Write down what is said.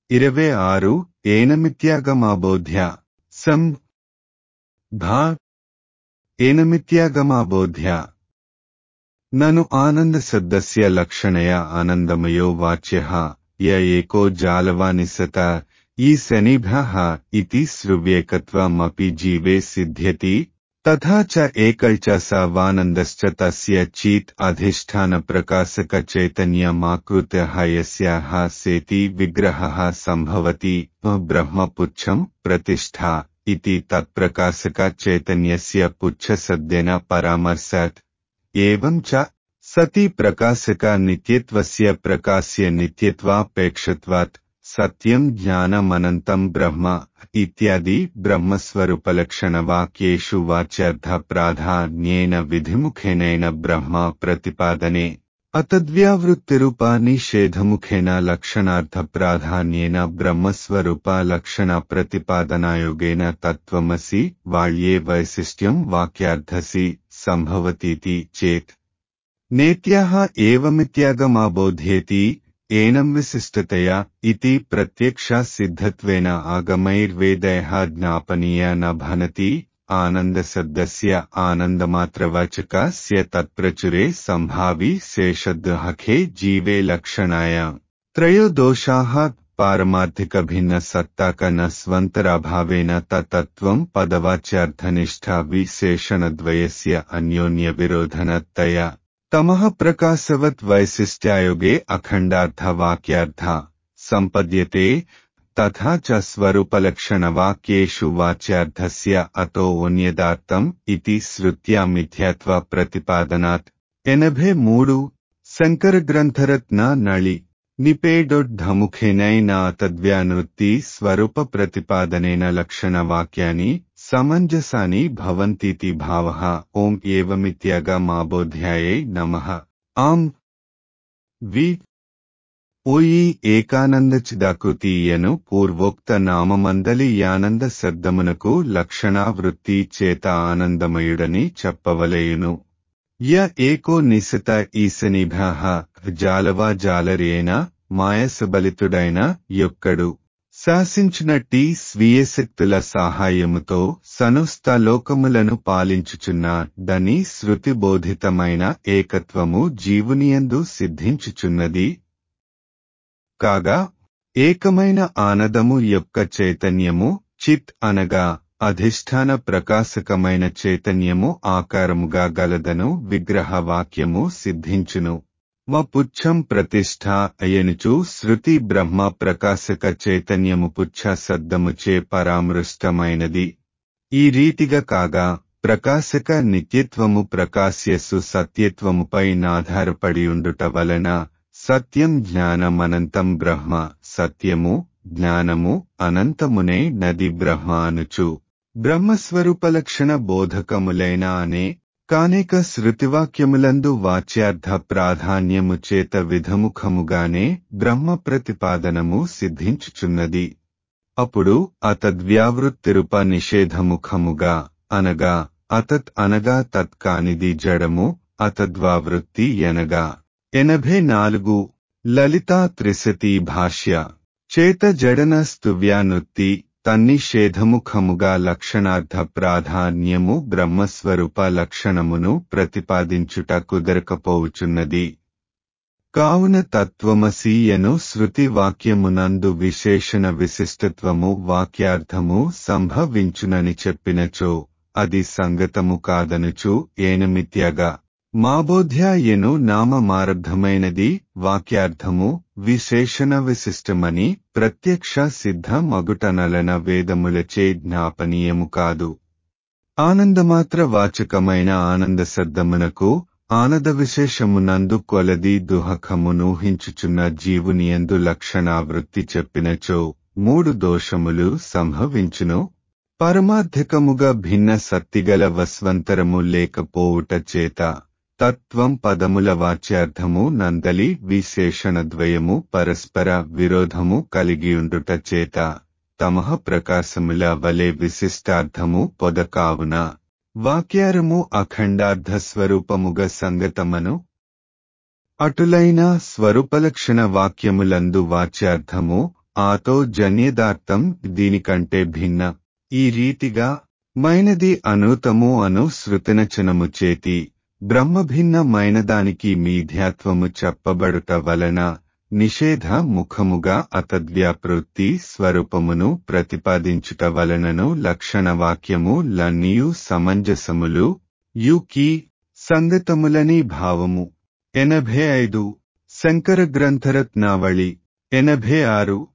ఇరవై ఆరు ఏనమిత్యాగమాబోధ్య సం భా ఏనమిత్యాగమాబోధ్య నను ఆనందశబ్దస్య లక్షణయ ఆనందమయో వాచ్యః య ఏకో జాలవాని సత ఈ శనిభ్యః ఇతి శ్రువ్యేకత్వమపి జీవే సిద్ధ్యతి తథా చ ఏకైచ స వానందశ్చ తస్య చీత్ అధిష్టాన ప్రకాశక చైతన్యమాకృత్యః యస్యాః సేతి విగ్రహः సంభవతి బ్రహ్మపుచ్చం ప్రతిష్ఠా इति तत्प्रकाशक चैतन्यस्य पुच्छशब्देन परामर्शात् एवं च सति प्रकाशक नित्यत्वस्य प्रकाश्य नित्यत्वापेक्षत्वात् सत्यं ज्ञानमनन्तं ब्रह्म इत्यादि ब्रह्मस्वरूपलक्षणवाक्येषु वाच्यर्थप्राधान्येन विधिमुखेनैन ब्रह्म प्रतिपादने अतद्व्यावृत्तिरूपा निषेधमुखेन लक्षणार्थप्राधान्येन ब्रह्मस्वरूपा लक्षणप्रतिपादनायोगेन तत्त्वमसि वाಳ್ये वैशिष्ट्यं वाक्यार्थसि सम्भवतीति चेत् नेत्याः एवमित्यागमाबोध्येति एनं विशिष्टतया इति प्रत्यक्षा सिद्धत्वेन आगमैर्वेदयः ज्ञापनीया न भनति आनन्दशब्दस्य आनन्दमात्रवाचकस्य तत्प्रचुरे सम्भावि शेषद्हखे जीवे लक्षणाय त्रयो दोषाः पारमार्थिकभिन्नसत्ताकनस्वन्तराभावेन तत्तत्त्वं पदवाच्यार्थनिष्ठा विशेषणद्वयस्य अन्योन्यविरोधनतया तमः प्रकाशवत् वैशिष्ट्यायोगे अखण्डार्थवाक्यार्था सम्पद्यते तथा च स्वरूपलक्षणवाक्येषु वाच्यार्थस्य अतो अन्यदार्थम् इति श्रुत्या मिथ्यात्वप्रतिपादनात् ఎనభై మూడు శంకర గ్రంథరత్న నళి నిపేడొడ్ఢముఖేనైనా తద్వ్యానృత్తి స్వరూప ప్రతిపాదనేన లక్షణవాక్యాని సమంజసాని భవంతీతి భావః ఓం ఏవమిత్యాగమాబోధ్యాయై నమః ఆం వి ఓయి ఏకానందచిదాకృతీయను పూర్వోక్త నామమందలి యానంద శబ్దమునకు లక్షణావృత్తి చేత ఆనందమయుడని చెప్పవలయును య ఏకో నిశత ఈశనిభ్యః జాలవా జాలరేన మాయసబలితుడైన యొక్కడు శాసించినట్టి స్వీయ శక్తుల సహాయముతో సనుస్థ లోకములను పాలించుచున్న దని శృతిబోధితమైన ఏకత్వము జీవునియందు సిద్ధించుచున్నది కాగా ఏకమైన ఆనదము యొక్క చైతన్యము చిత్ అనగా అధిష్టాన ప్రకాశకమైన చైతన్యము ఆకారముగా గలదను విగ్రహ వాక్యము సిద్ధించును పుచ్చం ప్రతిష్ఠ అయనుచు శృతి బ్రహ్మ ప్రకాశక చైతన్యము పుచ్చ శబ్దముచే పరామృష్టమైనది ఈ రీతిగా కాగా ప్రకాశక నిత్యత్వము ప్రకాశ్యస్సు సత్యత్వముపై నాధారపడియుండుట వలన సత్యం జ్ఞానమనంతం బ్రహ్మ సత్యము జ్ఞానము అనంతమునే నది బ్రహ్మ అనుచు బ్రహ్మస్వరూపలక్షణ బోధకములైన అనే కానేక శృతివాక్యములందు వాచ్యార్థ ప్రాధాన్యము చేత విధముఖముగానే బ్రహ్మ ప్రతిపాదనము సిద్ధించుచున్నది అప్పుడు అతద్వ్యావృత్తిరుప నిషేధముఖముగా అనగా అతత్ అనగా తత్ కానిది జడము అతద్వావృత్తి ఎనగా ఎనభై నాలుగు లలితా త్రిశతి భాష్య చేత జడన స్తువ్యానుత్తి తన్నిషేధముఖముగా లక్షణార్థ ప్రాధాన్యము బ్రహ్మస్వరూప లక్షణమును ప్రతిపాదించుట కుదరకపోవుచున్నది కావున తత్వమసీయను శృతి వాక్యమునందు విశేషణ విశిష్టత్వము వాక్యార్థము సంభవించునని చెప్పినచో అది సంగతము కాదనుచు ఏనమిత్యగా మాబోధ్యాయను నామమారబ్ధమైనది వాక్యార్థము విశేషణ విశిష్టమని ప్రత్యక్ష సిద్ధ మగుటనలన వేదములచే జ్ఞాపనీయము కాదు ఆనందమాత్ర వాచకమైన ఆనంద శబ్దమునకు ఆనద విశేషమునందు కొలది దుహకమునూహించుచున్న జీవునియందు లక్షణావృత్తి చెప్పినచో మూడు దోషములు సంభవించును పరమార్థకముగా భిన్న సత్తిగల వస్వంతరము లేకపోవుట చేత తత్వం పదముల వాచ్యార్థము నందలి విశేషణద్వయము పరస్పర విరోధము కలిగియుండుట చేత తమః ప్రకాశముల వలె విశిష్టార్థము పొదకావున వాక్యారము అఖండార్థ స్వరూపముగ సంగతమను అటులైన స్వరూపలక్షణ వాక్యములందు వాచ్యార్థము ఆతో జన్యదార్థం దీనికంటే భిన్న ఈ రీతిగా మైనది అనూతము అను శృతినచనము చేతి బ్రహ్మభిన్న మైనదానికి మీధ్యాత్వము చెప్పబడుట వలన నిషేధ ముఖముగా అతద్వ్యాపృత్తి స్వరూపమును ప్రతిపాదించుట వలనను లక్షణవాక్యము లన్నీయు సమంజసములు యుకి సంగతములని భావము ఎనభై ఐదు శంకర గ్రంథరత్నావళి ఎనభై ఆరు